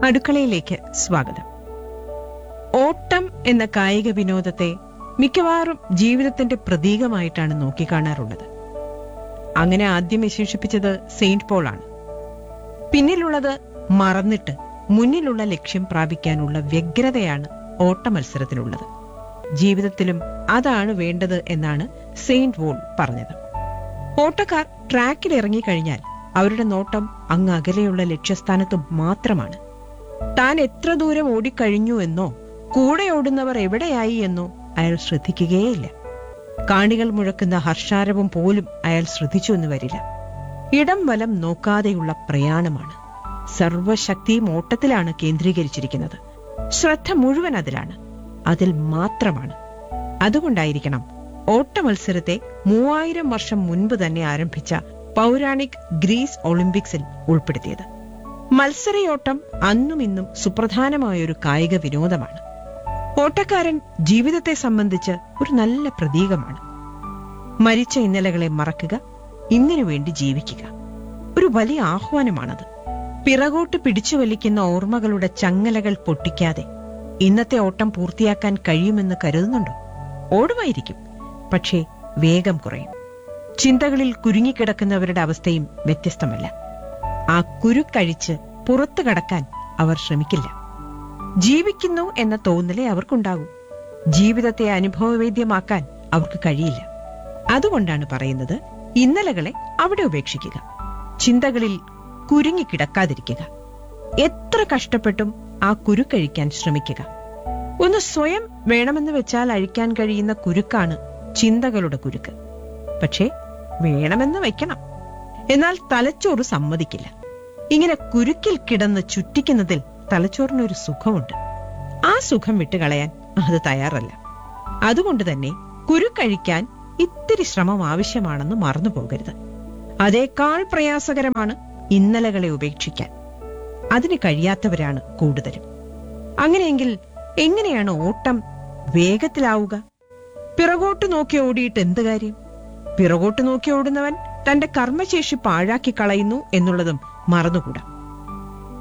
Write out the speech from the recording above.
അടുക്കളയിലേക്ക് സ്വാഗതം ഓട്ടം എന്ന കായിക വിനോദത്തെ മിക്കവാറും ജീവിതത്തിന്റെ പ്രതീകമായിട്ടാണ് നോക്കിക്കാണാറുള്ളത് അങ്ങനെ ആദ്യം വിശേഷിപ്പിച്ചത് സെയിന്റ് പോൾ ആണ് പിന്നിലുള്ളത് മറന്നിട്ട് മുന്നിലുള്ള ലക്ഷ്യം പ്രാപിക്കാനുള്ള വ്യഗ്രതയാണ് ഓട്ട മത്സരത്തിനുള്ളത് ജീവിതത്തിലും അതാണ് വേണ്ടത് എന്നാണ് സെയിന്റ് വോൾ പറഞ്ഞത് ഓട്ടക്കാർ ട്രാക്കിൽ ഇറങ്ങിക്കഴിഞ്ഞാൽ അവരുടെ നോട്ടം അങ്ങ് അകലെയുള്ള ലക്ഷ്യസ്ഥാനത്ത് മാത്രമാണ് താൻ എത്ര ദൂരം ഓടിക്കഴിഞ്ഞു എന്നോ കൂടെ ഓടുന്നവർ എവിടെയായി എന്നോ അയാൾ ശ്രദ്ധിക്കുകയേയില്ല കാണികൾ മുഴക്കുന്ന ഹർഷാരവം പോലും അയാൾ ശ്രദ്ധിച്ചു എന്ന് വരില്ല ഇടം വലം നോക്കാതെയുള്ള പ്രയാണമാണ് സർവശക്തിയും ഓട്ടത്തിലാണ് കേന്ദ്രീകരിച്ചിരിക്കുന്നത് ശ്രദ്ധ മുഴുവൻ അതിലാണ് അതിൽ മാത്രമാണ് അതുകൊണ്ടായിരിക്കണം ഓട്ട മത്സരത്തെ മൂവായിരം വർഷം മുൻപ് തന്നെ ആരംഭിച്ച പൗരാണിക് ഗ്രീസ് ഒളിമ്പിക്സിൽ ഉൾപ്പെടുത്തിയത് മത്സരയോട്ടം അന്നും ഇന്നും സുപ്രധാനമായൊരു കായിക വിനോദമാണ് ഓട്ടക്കാരൻ ജീവിതത്തെ സംബന്ധിച്ച് ഒരു നല്ല പ്രതീകമാണ് മരിച്ച ഇന്നലകളെ മറക്കുക ഇന്നിനു വേണ്ടി ജീവിക്കുക ഒരു വലിയ ആഹ്വാനമാണത് പിറകോട്ട് പിടിച്ചു വലിക്കുന്ന ഓർമ്മകളുടെ ചങ്ങലകൾ പൊട്ടിക്കാതെ ഇന്നത്തെ ഓട്ടം പൂർത്തിയാക്കാൻ കഴിയുമെന്ന് കരുതുന്നുണ്ടോ ഓടുമായിരിക്കും പക്ഷേ വേഗം കുറയും ചിന്തകളിൽ കുരുങ്ങിക്കിടക്കുന്നവരുടെ അവസ്ഥയും വ്യത്യസ്തമല്ല ആ കുരുക്കഴിച്ച് പുറത്തു കടക്കാൻ അവർ ശ്രമിക്കില്ല ജീവിക്കുന്നു എന്ന തോന്നലേ അവർക്കുണ്ടാകൂ ജീവിതത്തെ അനുഭവവേദ്യമാക്കാൻ അവർക്ക് കഴിയില്ല അതുകൊണ്ടാണ് പറയുന്നത് ഇന്നലകളെ അവിടെ ഉപേക്ഷിക്കുക ചിന്തകളിൽ കുരുങ്ങിക്കിടക്കാതിരിക്കുക എത്ര കഷ്ടപ്പെട്ടും ആ കുരുക്കഴിക്കാൻ ശ്രമിക്കുക ഒന്ന് സ്വയം വേണമെന്ന് വെച്ചാൽ അഴിക്കാൻ കഴിയുന്ന കുരുക്കാണ് ചിന്തകളുടെ കുരുക്ക് പക്ഷേ വേണമെന്ന് വെക്കണം എന്നാൽ തലച്ചോറ് സമ്മതിക്കില്ല ഇങ്ങനെ കുരുക്കിൽ കിടന്ന് ചുറ്റിക്കുന്നതിൽ തലച്ചോറിനൊരു സുഖമുണ്ട് ആ സുഖം വിട്ടുകളയാൻ അത് തയ്യാറല്ല അതുകൊണ്ട് തന്നെ കുരുക്കഴിക്കാൻ ഇത്തിരി ശ്രമം ആവശ്യമാണെന്ന് മറന്നു പോകരുത് അതേക്കാൾ പ്രയാസകരമാണ് ഇന്നലകളെ ഉപേക്ഷിക്കാൻ അതിന് കഴിയാത്തവരാണ് കൂടുതലും അങ്ങനെയെങ്കിൽ എങ്ങനെയാണ് ഓട്ടം വേഗത്തിലാവുക പിറകോട്ട് നോക്കി ഓടിയിട്ട് എന്ത് കാര്യം പിറകോട്ട് നോക്കി ഓടുന്നവൻ തന്റെ കർമ്മശേഷി പാഴാക്കി കളയുന്നു എന്നുള്ളതും മറന്നുകൂടാ